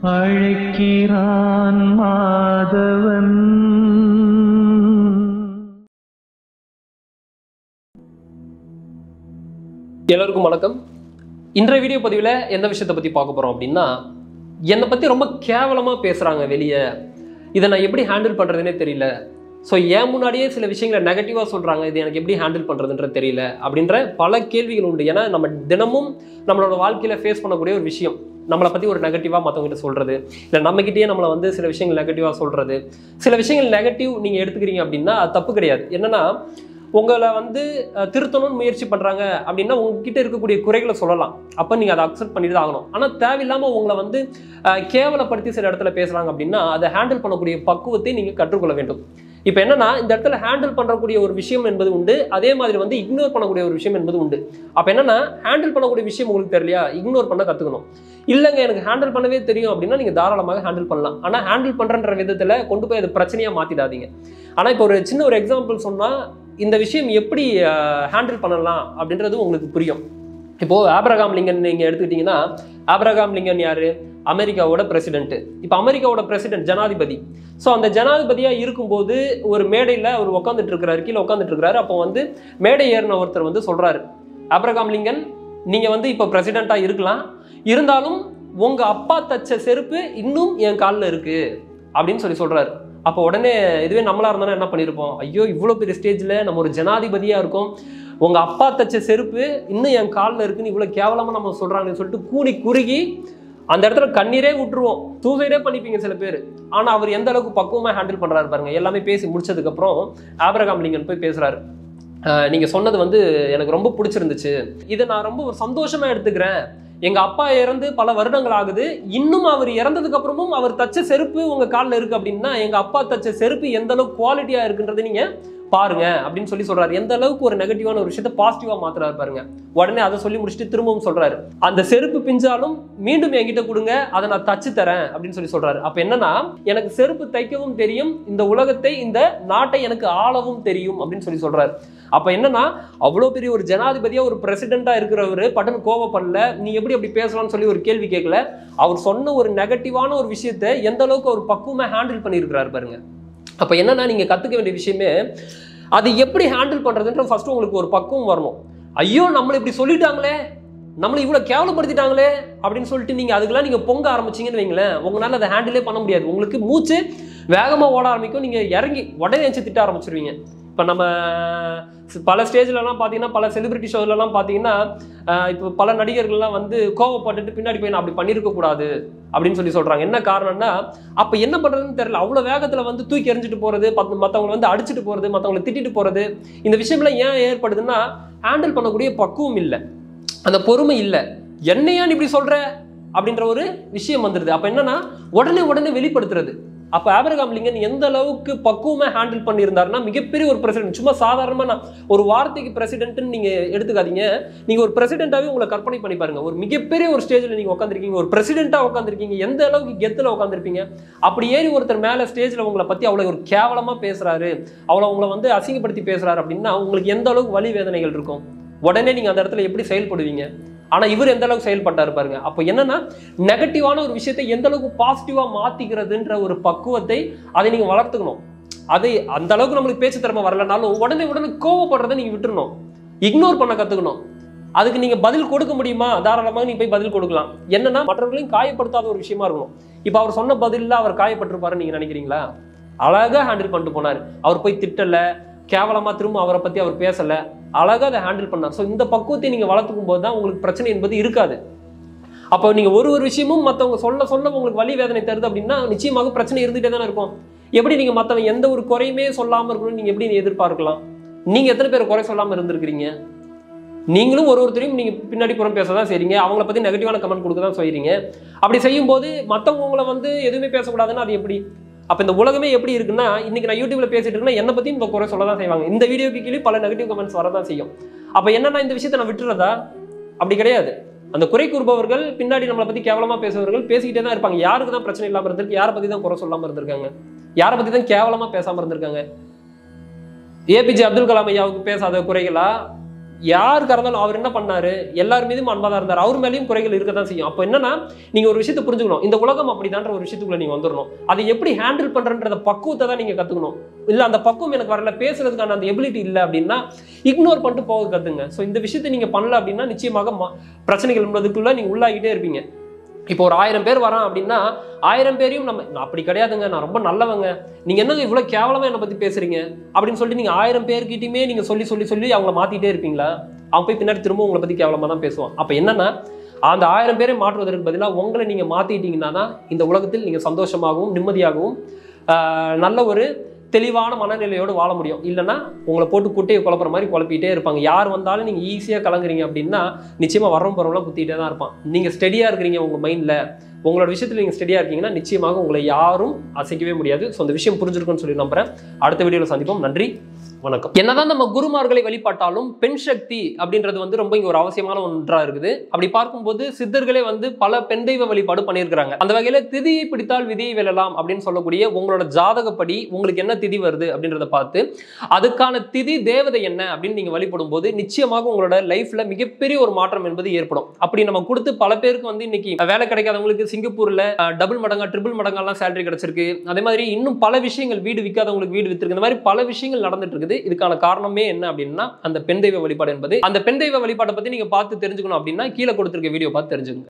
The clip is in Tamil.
அழைக்கிறான் மாதவன் எல்லோருக்கும் வணக்கம் இன்றைய வீடியோ பதிவில் எந்த விஷயத்தை பற்றி பார்க்க போகிறோம் அப்படின்னா என்னை பற்றி ரொம்ப கேவலமாக பேசுகிறாங்க வெளியே இதை நான் எப்படி ஹேண்டில் பண்ணுறதுனே தெரியல ஸோ ஏன் முன்னாடியே சில விஷயங்களை நெகட்டிவாக சொல்கிறாங்க இது எனக்கு எப்படி ஹேண்டில் பண்ணுறதுன்றது தெரியல அப்படின்ற பல கேள்விகள் உண்டு ஏன்னா நம்ம தினமும் நம்மளோட வாழ்க்கையில் ஃபேஸ் பண்ணக்கூடிய ஒரு விஷயம் நம்மளை பற்றி ஒரு நெகட்டிவாக மற்றவங்ககிட்ட சொல்கிறது இல்லை நம்மக்கிட்டேயே நம்மளை வந்து சில விஷயங்கள் நெகட்டிவாக சொல்கிறது சில விஷயங்கள் நெகட்டிவ் நீங்கள் எடுத்துக்கிறீங்க அப்படின்னா அது தப்பு கிடையாது என்னன்னா உங்களை வந்து அஹ், திருத்தணும்னு முயற்சி பண்ணுறாங்க அப்படின்னா உங்ககிட்ட இருக்கக்கூடிய குறைகளை சொல்லலாம் அப்போ நீங்கள் அதை அக்செப்ட் பண்ணிட்டு தான் ஆகணும் ஆனால் தேவையில்லாமல் உங்களை வந்து அஹ், கேவலப்படுத்தி சில இடத்துல பேசுகிறாங்க அப்படின்னா அதை ஹேண்டில் பண்ணக்கூடிய பக்குவத்தை நீங்கள் கற்றுக்கொள்ள வேண்டும் இப்போ என்னன்னா இந்த இடத்துல ஹேண்டில் பண்ணக்கூடிய ஒரு விஷயம் என்பது உண்டு அதே மாதிரி வந்து இக்னோர் பண்ணக்கூடிய ஒரு விஷயம் என்பது உண்டு அப்போ என்னன்னா ஹேண்டில் பண்ணக்கூடிய விஷயம் உங்களுக்கு தெரியலையா இக்னோர் பண்ண கற்றுக்கணும் இல்லைங்க எனக்கு ஹேண்டில் பண்ணவே தெரியும் அப்படின்னா நீங்கள் தாராளமாக ஹேண்டில் பண்ணலாம் ஆனால் ஹேண்டில் பண்ணுறன்ற விதத்தில் கொண்டு போய் அது பிரச்சனையாக மாற்றிடாதீங்க ஆனால் இப்போ ஒரு சின்ன ஒரு எக்ஸாம்பிள் சொன்னால் இந்த விஷயம் எப்படி ஹேண்டில் பண்ணலாம் அப்படின்றது உங்களுக்கு புரியும் இப்போ ஆப்ரகாம் லிங்கன் நீங்க எடுத்துக்கிட்டீங்கன்னா ஆப்ரகாம் லிங்கன் யாரு அமெரிக்காவோட பிரசிடென்ட் இப்போ அமெரிக்காவோட பிரசிடென்ட் ஜனாதிபதி ஸோ அந்த ஜனாதிபதியா இருக்கும்போது ஒரு மேடையில் அவர் உட்காந்துட்டு இருக்கிறாரு கீழே உட்காந்துட்டு இருக்கிறாரு அப்போ வந்து மேடை ஏறின ஒருத்தர் வந்து சொல்றாரு ஆப்ரகாம் லிங்கன் நீங்க வந்து இப்போ பிரசிடென்ட்டா இருக்கலாம் இருந்தாலும் உங்க அப்பா தச்ச செருப்பு இன்னும் என் காலில் இருக்கு அப்படின்னு சொல்லி சொல்றாரு அப்போ உடனே இதுவே நம்மளா இருந்தாலும் என்ன பண்ணியிருப்போம் ஐயோ இவ்வளோ பெரிய ஸ்டேஜில் நம்ம ஒரு ஜனாதிபதியா இருக்கோம் உங்க அப்பா தச்ச செருப்பு இன்னும் என் காலில் இருக்குன்னு இவ்வளோ கேவலமா நம்ம சொல்றாங்கன்னு சொல்லிட்டு கூனி குறுகி அந்த இடத்துல கண்ணீரே விட்டுருவோம் சூசைடே பண்ணிப்பீங்க சில பேர் ஆனா அவர் எந்த அளவுக்கு பக்குவமா ஹேண்டில் பண்றாரு பாருங்க எல்லாமே பேசி முடிச்சதுக்கு அப்புறம் ஆபிரகாம் லிங்கன் போய் பேசுறாரு "அஹ், நீங்க சொன்னது வந்து எனக்கு ரொம்ப பிடிச்சிருந்துச்சு இதை நான் ரொம்ப ஒரு சந்தோஷமா எடுத்துக்கிறேன் எங்க அப்பா இறந்து பல வருடங்கள் ஆகுது இன்னும் அவர் இறந்ததுக்கு அப்புறமும் அவர் தச்ச செருப்பு உங்க காலில் இருக்கு அப்படின்னா எங்க அப்பா தச்ச செருப்பு எந்த அளவுக்கு குவாலிட்டியா இருக்குன்றதை நீங்க பாருங்க அப்படின்னு சொல்லி சொல்றாரு எந்த அளவுக்கு ஒரு நெகட்டிவான ஒரு விஷயத்த பாசிட்டிவா மாத்துறாரு பாருங்க உடனே அதை சொல்லி முடிச்சுட்டு திரும்பவும் சொல்றாரு அந்த செருப்பு பிஞ்சாலும் மீண்டும் என்கிட்ட கொடுங்க அதை நான் தச்சு தரேன் அப்படின்னு சொல்லி சொல்றாரு அப்ப என்னன்னா எனக்கு செருப்பு தைக்கவும் தெரியும் இந்த உலகத்தை இந்த நாட்டை எனக்கு ஆளவும் தெரியும் அப்படின்னு சொல்லி சொல்றாரு அப்ப என்னன்னா அவ்வளோ பெரிய ஒரு ஜனாதிபதியா ஒரு பிரசிடென்ட்டா இருக்கிறவர் பட்டன் கோவப்படல நீ எப்படி அப்படி பேசலாம்னு சொல்லி ஒரு கேள்வி கேட்கல அவர் சொன்ன ஒரு நெகட்டிவான ஒரு விஷயத்தை எந்த அளவுக்கு அவர் பக்குவமா ஹேண்டில் பண்ணியிருக்கிறாரு பாருங்க அப்ப என்னன்னா நீங்க கத்துக்க வேண்டிய விஷயமே அது எப்படி ஹேண்டில் பண்றதுன்ற ஃபர்ஸ்ட் உங்களுக்கு ஒரு பக்குவம் வரணும் ஐயோ நம்மளை இப்படி சொல்லிட்டாங்களே நம்மளை இவ்வளோ கேவலப்படுத்திட்டாங்களே அப்படின்னு சொல்லிட்டு நீங்கள் அதுக்கெல்லாம் நீங்கள் பொங்க ஆரம்பிச்சீங்கன்னு வைங்களேன் உங்களால் அதை ஹேண்டிலே பண்ண முடியாது உங்களுக்கு மூச்சு வேகமாக ஓட ஆரம்பிக்கும் நீங்கள் இறங்கி உடனே எச்சு திட்ட ஆரம்பிச்சிருவீங்க இப்போ நம்ம ஸ்- பல ஸ்டேஜ்லலாம் பார்த்தீங்கன்னா பல செலிபிரிட்டி ஷோலலாம் பார்த்தீங்கன்னா ஆஹ் இப்போ பல நடிகர்கள்லாம் வந்து கோவப்பட்டுட்டு பின்னாடி போய் நான் அப்படி பண்ணியிருக்க கூடாது அப்படின்னு சொல்லி சொல்கிறாங்க என்ன காரணம்னா அப்போ என்ன பண்ணுறதுன்னு தெரியல அவ்வளோ வேகத்தில் வந்து தூக்கி எறிஞ்சிட்டு போகிறது மற்றவங்களை வந்து அடிச்சிட்டு போகிறது மற்றவங்களை திட்டிட்டு போகிறது இந்த விஷயம்லாம் ஏன் ஏற்படுதுன்னா ஹேண்டில் பண்ணக்கூடிய பக்குவம் இல்லை அந்த பொறுமை இல்லை என்னையா நீ இப்படி சொல்ற அப்படின்ற ஒரு விஷயம் வந்துடுது அப்ப என்னன்னா உடனே உடனே வெளிப்படுத்துறது அப்ப ஆபிரகாம் லிங்கன் எந்த அளவுக்கு பக்குவமா ஹேண்டில் பண்ணியிருந்தாருன்னா மிகப்பெரிய ஒரு பிரசிடென்ட் சும்மா சாதாரணமா நான் ஒரு வார்த்தைக்கு பிரசிடென்ட்னு நீங்க எடுத்துக்காதீங்க நீங்க ஒரு பிரசிடென்ட்டாவே உங்களை கற்பனை பண்ணி பாருங்க ஒரு மிகப்பெரிய ஒரு ஸ்டேஜ்ல நீங்க உட்காந்துருக்கீங்க ஒரு பிரசிடென்ட்டா உட்காந்துருக்கீங்க எந்த அளவுக்கு கெத்துல உட்காந்துருப்பீங்க அப்படி ஏறி ஒருத்தர் மேல ஸ்டேஜ்ல உங்களை பத்தி அவ்வளவு ஒரு கேவலமா பேசுறாரு அவ்வளவு உங்களை வந்து அசிங்கப்படுத்தி பேசுறாரு அப்படின்னா உங்களுக்கு எந்த அளவுக்கு வலி வேதனைகள் இருக்கும் உடனே நீங்க அந்த இடத்துல எப்படி செயல்படுவீங்க ஆனா இவர் எந்த அளவுக்கு செயல்பட்டாரு பாருங்க அப்போ என்னன்னா நெகட்டிவான ஒரு விஷயத்தை எந்த அளவுக்கு பாசிட்டிவா மாத்திக்கிறதுன்ற ஒரு பக்குவத்தை அதை நீங்க வளர்த்துக்கணும் அதை அந்த அளவுக்கு நம்மளுக்கு பேச்சு திறமை வரலனாலும் உடனே உடனே கோவப்படுறதை நீங்க விட்டுறணும் இக்னோர் பண்ண கத்துக்கணும் அதுக்கு நீங்க பதில் கொடுக்க முடியுமா தாராளமாக நீங்க போய் பதில் கொடுக்கலாம் என்னன்னா மற்றவர்களையும் காயப்படுத்தாத ஒரு விஷயமா இருக்கணும் இப்போ அவர் சொன்ன பதில்ல அவர் காயப்பட்டிருப்பாருன்னு நீங்க நினைக்கிறீங்களா அழகா ஹேண்டில் பண்ணிட்டு போனார் அவர் போய் திட்டல கேவலமா திரும்ப அவரை பத்தி அவர் பேசல அழகா அதை ஹேண்டில் பண்ணார் ஸோ இந்த பக்குவத்தை நீங்க வளர்த்துக்கும் போது தான் உங்களுக்கு பிரச்சனை என்பது இருக்காது அப்போ நீங்க ஒரு ஒரு விஷயமும் மற்றவங்க சொல்ல சொல்ல உங்களுக்கு வலி வேதனை தருது அப்படின்னா நிச்சயமாக பிரச்சனை இருந்துகிட்டே தானே இருக்கும் எப்படி நீங்க மற்றவங்க எந்த ஒரு குறையுமே சொல்லாம இருக்கணும்னு நீங்க எப்படி எதிர்பார்க்கலாம் நீங்க எத்தனை பேர் குறை சொல்லாம இருந்திருக்கிறீங்க நீங்களும் ஒரு ஒருத்தரையும் நீங்க பின்னாடி புறம் பேச தான் செய்றீங்க அவங்கள பத்தி நெகட்டிவான கமெண்ட் கொடுக்க தான் செய்றீங்க அப்படி செய்யும்போது மற்றவங்க உங்களை வந்து எதுவுமே பேசக்கூடாதுன்னா அது எப்படி அப்ப இந்த உலகமே எப்படி இருக்குன்னா இன்னைக்கு நான் யூடியூப்ல பேசிட்டு இருக்கேன்னா என்ன பத்தியும் இப்போ குறை சொல்ல தான் செய்வாங்க இந்த வீடியோக்கு கீழே பல நெகட்டிவ் கமெண்ட்ஸ் வரதான் செய்யும் அப்ப என்னன்னா இந்த விஷயத்தை நான் விட்டுறதா அப்படி கிடையாது அந்த குறை கூறுபவர்கள் பின்னாடி நம்மளை பத்தி கேவலமா பேசுபவர்கள் பேசிக்கிட்டே தான் இருப்பாங்க யாருக்கு தான் பிரச்சனை இல்லாம இருந்திருக்கு யாரை பத்தி தான் குறை சொல்லாம இருந்திருக்காங்க யாரை பத்தி தான் கேவலமா பேசாம இருந்திருக்காங்க ஏபிஜே அப்துல் கலாம் ஐயாவுக்கு பேசாத குறைகளா யாருக்கா இருந்தாலும் அவர் என்ன பண்ணாரு எல்லார் மீதும் அன்பா தான் இருந்தார் அவர் மேலேயும் குறைகள் இருக்க தான் செய்யும் அப்போ என்னன்னா நீங்க ஒரு விஷயத்தை புரிஞ்சுக்கணும் இந்த உலகம் அப்படிதான்ற ஒரு விஷயத்துக்குள்ள நீங்க வந்துடணும் அதை எப்படி ஹேண்டில் பண்றன்ற பக்குவத்தை தான் நீங்க கத்துக்கணும் இல்ல அந்த பக்குவம் எனக்கு வரல பேசுறதுக்கான அந்த எபிலிட்டி இல்லை அப்படின்னா இக்னோர் பண்ணிட்டு போக கத்துங்க ஸோ இந்த விஷயத்தை நீங்க பண்ணல அப்படின்னா நிச்சயமாக ம- பிரச்சனைகள் என்பதுக்குள்ள நீங்க உள்ளாகிட்டே இருப்பீங்க இப்போ ஒரு ஆயிரம் பேர் வரான் அப்படின்னா ஆயிரம் பேரையும் நம்ம நான் அப்படி கிடையாதுங்க நான் ரொம்ப நல்லவங்க நீங்க என்னங்க இவ்வளவு கேவலமா என்னை பத்தி பேசுறீங்க அப்படின்னு சொல்லிட்டு நீங்க ஆயிரம் பேர்கிட்டயுமே நீங்க சொல்லி சொல்லி சொல்லி அவங்கள மாத்திட்டே இருப்பீங்களா அவன் போய் பின்னாடி திரும்ப உங்களை பத்தி கேவலமா தான் பேசுவான் அப்ப என்னன்னா அந்த ஆயிரம் பேரை மாற்றுவதற்கு பதிலாக உங்களை நீங்க மாத்திட்டீங்கன்னா தான் இந்த உலகத்தில் நீங்க சந்தோஷமாகவும் நிம்மதியாகவும் ஆஹ், நல்ல ஒரு தெளிவான மனநிலையோடு வாழ முடியும் இல்லைன்னா உங்களை போட்டு குட்டையை குழப்புற மாதிரி குழப்பிட்டே இருப்பாங்க யார் வந்தாலும் நீங்கள் ஈஸியாக கலங்குறீங்க அப்படின்னா நிச்சயமாக வரவும் போகிறவங்களாம் குத்திட்டே தான் இருப்பான் நீங்கள் ஸ்டெடியாக இருக்கிறீங்க உங்கள் மைண்டில் உங்களோட விஷயத்தில் நீங்கள் ஸ்டெடியாக இருக்கீங்கன்னா நிச்சயமாக உங்களை யாரும் அசைக்கவே முடியாது ஸோ அந்த விஷயம் புரிஞ்சிருக்குன்னு சொல்லி நம்புறேன் அடுத்த வீடியோவில் சந்திப்போம் நன்றி வணக்கம் என்னதான் நம்ம குருமார்களை வழிபாட்டாலும் பெண் சக்தி அப்படின்றது வந்து ரொம்ப இங்க ஒரு அவசியமான ஒன்றா இருக்குது அப்படி பார்க்கும்போது சித்தர்களே வந்து பல பெண் தெய்வ வழிபாடு பண்ணியிருக்கிறாங்க அந்த வகையில திதியை பிடித்தால் விதியை வெல்லலாம் அப்படின்னு சொல்லக்கூடிய உங்களோட ஜாதகப்படி உங்களுக்கு என்ன திதி வருது அப்படின்றத பார்த்து அதுக்கான திதி தேவதை என்ன அப்படின்னு நீங்க வழிபடும் போது நிச்சயமாக உங்களோட லைஃப்ல மிகப்பெரிய ஒரு மாற்றம் என்பது ஏற்படும் அப்படி நம்ம கொடுத்து பல பேருக்கு வந்து இன்னைக்கு வேலை கிடைக்காதவங்களுக்கு சிங்கப்பூர்ல டபுள் மடங்கா ட்ரிபிள் மடங்கெல்லாம் சேலரி கிடைச்சிருக்கு அதே மாதிரி இன்னும் பல விஷயங்கள் வீடு விற்காதவங்களுக்கு வீடு வித்திருக்கு இந்த மாதிரி பல விஷயங்கள் நடந்துட்டு இருக்குது இதுக்கான காரணமே என்ன அப்படின்னா அந்த பெண் தெய்வ வழிபாடு என்பது அந்த பெண் தெய்வ வழிபாட்டை பத்தி நீங்க பார்த்து தெரிஞ்சுக்கணும் அப்படின்னா கீழே கொடுத்திருக்க வீடியோ பார்த்து தெரிஞ்சுக்கோங்க